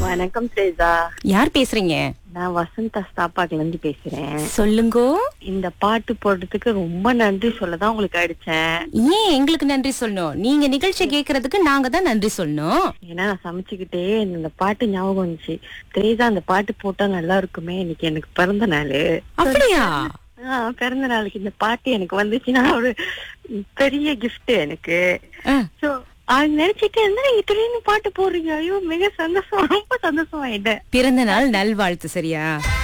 வணக்கம் சேதா யார் பேசுறீங்க நான் வசந்தா ஸ்தாப்பாக்குல இருந்து பேசுறேன் சொல்லுங்கோ இந்த பாட்டு போடுறதுக்கு ரொம்ப நன்றி சொல்லதான் உங்களுக்கு அடிச்சேன் ஏன் எங்களுக்கு நன்றி சொல்லணும் நீங்க நிகழ்ச்சி கேக்குறதுக்கு நாங்க தான் நன்றி சொல்லணும் ஏன்னா நான் சமைச்சுக்கிட்டே இந்த பாட்டு ஞாபகம் வந்துச்சு திரேசா அந்த பாட்டு போட்டா நல்லா இருக்குமே இன்னைக்கு எனக்கு பிறந்த நாள் அப்படியா ஆஹ் பிறந்த நாளுக்கு இந்த பாட்டு எனக்கு வந்துச்சுன்னா ஒரு பெரிய கிஃப்ட் எனக்கு ஆ, சோ அது நினைச்சிட்டு இருந்தா நீங்க திடீர்னு பாட்டு போடுறீங்க ஐயோ மிக சந்தோஷம் ரொம்ப சந்தோஷம் ஆயிட்டேன் பிறந்த நாள் நல்வாழ்த்து சரியா